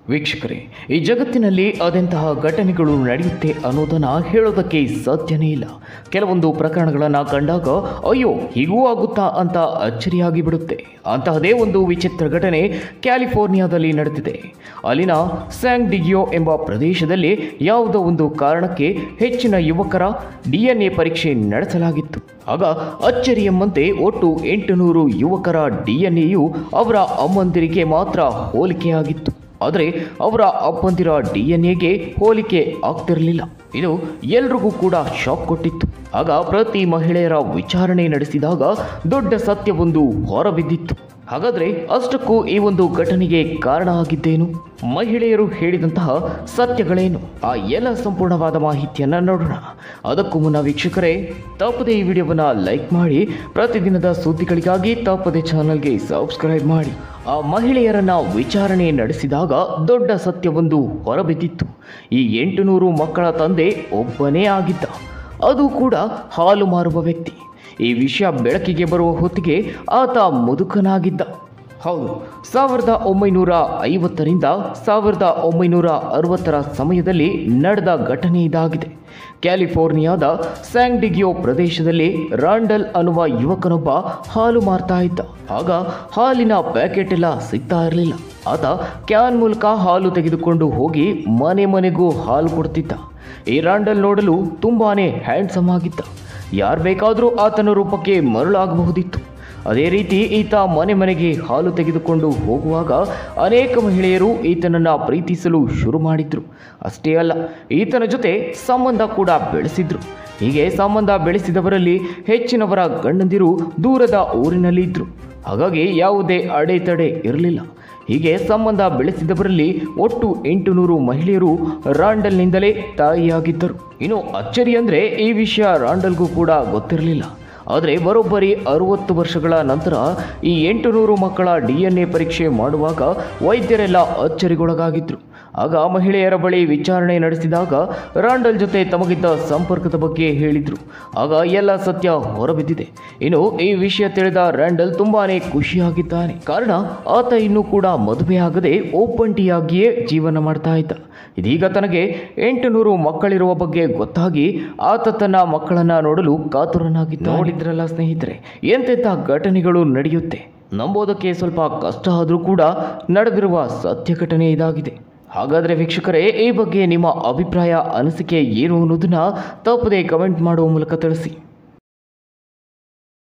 ವೀಕ್ಷಕರೇ ಈ ಜಗತ್ತಿನಲ್ಲಿ ಅದೆಂತಹ ಘಟನೆಗಳು ನಡೆಯುತ್ತೆ ಅನ್ನೋದನ್ನು ಹೇಳೋದಕ್ಕೆ ಸಾಧ್ಯನೇ ಇಲ್ಲ ಕೆಲವೊಂದು ಪ್ರಕರಣಗಳನ್ನು ಕಂಡಾಗ ಅಯ್ಯೋ ಹೀಗೂ ಆಗುತ್ತಾ ಅಂತ ಅಚ್ಚರಿಯಾಗಿ ಬಿಡುತ್ತೆ ಅಂತಹದೇ ಒಂದು ವಿಚಿತ್ರ ಘಟನೆ ಕ್ಯಾಲಿಫೋರ್ನಿಯಾದಲ್ಲಿ ನಡೆದಿದೆ ಅಲ್ಲಿನ ಸ್ಯಾಂಗ್ ಡಿಗಿಯೋ ಎಂಬ ಪ್ರದೇಶದಲ್ಲಿ ಯಾವುದೋ ಒಂದು ಕಾರಣಕ್ಕೆ ಹೆಚ್ಚಿನ ಯುವಕರ ಡಿ ಎನ್ ಎ ಪರೀಕ್ಷೆ ನಡೆಸಲಾಗಿತ್ತು ಆಗ ಅಚ್ಚರಿ ಎಂಬಂತೆ ಒಟ್ಟು ಎಂಟುನೂರು ಯುವಕರ ಡಿ ಎನ್ ಎಯು ಅವರ ಅಮ್ಮಂದಿರಿಗೆ ಮಾತ್ರ ಹೋಲಿಕೆಯಾಗಿತ್ತು ಆದರೆ ಅವರ ಅಪ್ಪಂದಿರ ಡಿ ಎನ್ ಎಗೆ ಹೋಲಿಕೆ ಆಗ್ತಿರಲಿಲ್ಲ ಇದು ಎಲ್ರಿಗೂ ಕೂಡ ಶಾಕ್ ಕೊಟ್ಟಿತ್ತು ಆಗ ಪ್ರತಿ ಮಹಿಳೆಯರ ವಿಚಾರಣೆ ನಡೆಸಿದಾಗ ದೊಡ್ಡ ಸತ್ಯವೊಂದು ಹೊರಬಿದ್ದಿತ್ತು ಹಾಗಾದರೆ ಅಷ್ಟಕ್ಕೂ ಈ ಒಂದು ಘಟನೆಗೆ ಕಾರಣ ಆಗಿದ್ದೇನು ಮಹಿಳೆಯರು ಹೇಳಿದಂತಹ ಸತ್ಯಗಳೇನು ಆ ಎಲ್ಲ ಸಂಪೂರ್ಣವಾದ ಮಾಹಿತಿಯನ್ನು ನೋಡೋಣ ಅದಕ್ಕೂ ಮುನ್ನ ವೀಕ್ಷಕರೇ ತಪ್ಪದೆ ಈ ವಿಡಿಯೋವನ್ನು ಲೈಕ್ ಮಾಡಿ ಪ್ರತಿದಿನದ ಸುದ್ದಿಗಳಿಗಾಗಿ ತಪ್ಪದೆ ಚಾನಲ್ಗೆ ಸಬ್ಸ್ಕ್ರೈಬ್ ಮಾಡಿ ಆ ಮಹಿಳೆಯರನ್ನ ವಿಚಾರಣೆ ನಡೆಸಿದಾಗ ದೊಡ್ಡ ಸತ್ಯವೊಂದು ಹೊರಬಿದ್ದಿತ್ತು ಈ ಎಂಟುನೂರು ಮಕ್ಕಳ ತಂದೆ ಒಬ್ಬನೇ ಆಗಿದ್ದ ಅದು ಕೂಡ ಹಾಲು ಮಾರುವ ವ್ಯಕ್ತಿ ಈ ವಿಷಯ ಬೆಳಕಿಗೆ ಬರುವ ಹೊತ್ತಿಗೆ ಆತ ಮುದುಕನಾಗಿದ್ದ ಹೌದು ಸಾವಿರದ ಒಂಬೈನೂರ ಐವತ್ತರಿಂದ ಸಾವಿರದ ಒಂಬೈನೂರ ಅರವತ್ತರ ಸಮಯದಲ್ಲಿ ನಡೆದ ಘಟನೆ ಇದಾಗಿದೆ ಕ್ಯಾಲಿಫೋರ್ನಿಯಾದ ಸ್ಯಾಂಗ್ಡಿಗಿಯೋ ಪ್ರದೇಶದಲ್ಲಿ ರಾಂಡಲ್ ಅನ್ನುವ ಯುವಕನೊಬ್ಬ ಹಾಲು ಮಾರ್ತಾ ಇದ್ದ ಆಗ ಹಾಲಿನ ಪ್ಯಾಕೆಟ್ ಎಲ್ಲ ಸಿಗ್ತಾ ಇರಲಿಲ್ಲ ಆತ ಕ್ಯಾನ್ ಮೂಲಕ ಹಾಲು ತೆಗೆದುಕೊಂಡು ಹೋಗಿ ಮನೆ ಮನೆಗೂ ಹಾಲು ಕೊಡ್ತಿದ್ದ ಈ ರಾಂಡಲ್ ನೋಡಲು ತುಂಬಾನೇ ಹ್ಯಾಂಡ್ಸಮ್ ಆಗಿದ್ದ ಯಾರು ಬೇಕಾದರೂ ಆತನ ರೂಪಕ್ಕೆ ಮರಳಾಗಬಹುದಿತ್ತು ಅದೇ ರೀತಿ ಈತ ಮನೆ ಮನೆಗೆ ಹಾಲು ತೆಗೆದುಕೊಂಡು ಹೋಗುವಾಗ ಅನೇಕ ಮಹಿಳೆಯರು ಈತನನ್ನು ಪ್ರೀತಿಸಲು ಶುರು ಮಾಡಿದ್ರು ಅಷ್ಟೇ ಅಲ್ಲ ಈತನ ಜೊತೆ ಸಂಬಂಧ ಕೂಡ ಬೆಳೆಸಿದ್ರು ಹೀಗೆ ಸಂಬಂಧ ಬೆಳೆಸಿದವರಲ್ಲಿ ಹೆಚ್ಚಿನವರ ಗಂಡಂದಿರು ದೂರದ ಊರಿನಲ್ಲಿ ಇದ್ರು ಹಾಗಾಗಿ ಯಾವುದೇ ಅಡೆತಡೆ ಇರಲಿಲ್ಲ ಹೀಗೆ ಸಂಬಂಧ ಬೆಳೆಸಿದವರಲ್ಲಿ ಒಟ್ಟು ಎಂಟುನೂರು ಮಹಿಳೆಯರು ರಾಂಡಲ್ನಿಂದಲೇ ತಾಯಿಯಾಗಿದ್ದರು ಇನ್ನು ಅಚ್ಚರಿ ಅಂದರೆ ಈ ವಿಷಯ ರಾಂಡಲ್ಗೂ ಕೂಡ ಗೊತ್ತಿರಲಿಲ್ಲ ಆದರೆ ಬರೋಬ್ಬರಿ ಅರುವತ್ತು ವರ್ಷಗಳ ನಂತರ ಈ ಎಂಟುನೂರು ಮಕ್ಕಳ ಡಿ ಎನ್ ಎ ಪರೀಕ್ಷೆ ಮಾಡುವಾಗ ವೈದ್ಯರೆಲ್ಲ ಅಚ್ಚರಿಗೊಳಗಾಗಿದ್ರು ಆಗ ಮಹಿಳೆಯರ ಬಳಿ ವಿಚಾರಣೆ ನಡೆಸಿದಾಗ ರಾಂಡಲ್ ಜೊತೆ ತಮಗಿದ್ದ ಸಂಪರ್ಕದ ಬಗ್ಗೆ ಹೇಳಿದ್ರು ಆಗ ಎಲ್ಲ ಸತ್ಯ ಹೊರಬಿದ್ದಿದೆ ಇನ್ನು ಈ ವಿಷಯ ತಿಳಿದ ರ್ಯಾಂಡಲ್ ತುಂಬಾನೇ ಖುಷಿಯಾಗಿದ್ದಾನೆ ಕಾರಣ ಆತ ಇನ್ನೂ ಕೂಡ ಮದುವೆಯಾಗದೆ ಓಪಂಟಿಯಾಗಿಯೇ ಜೀವನ ಮಾಡ್ತಾ ಇದ್ದ ಇದೀಗ ತನಗೆ ಎಂಟುನೂರು ಮಕ್ಕಳಿರುವ ಬಗ್ಗೆ ಗೊತ್ತಾಗಿ ಆತ ತನ್ನ ಮಕ್ಕಳನ್ನ ನೋಡಲು ಕಾತುರನಾಗಿದ್ದ ನೋಡಿದ್ರಲ್ಲ ಸ್ನೇಹಿತರೆ ಎಂತೆಂಥ ಘಟನೆಗಳು ನಡೆಯುತ್ತೆ ನಂಬೋದಕ್ಕೆ ಸ್ವಲ್ಪ ಕಷ್ಟ ಆದರೂ ಕೂಡ ನಡೆದಿರುವ ಸತ್ಯ ಘಟನೆ ಇದಾಗಿದೆ ಹಾಗಾದರೆ ವೀಕ್ಷಕರೇ ಈ ಬಗ್ಗೆ ನಿಮ್ಮ ಅಭಿಪ್ರಾಯ ಅನಿಸಿಕೆ ಏನು ಅನ್ನೋದನ್ನ ತಪ್ಪದೆ ಕಮೆಂಟ್ ಮಾಡುವ ಮೂಲಕ ತಿಳಿಸಿ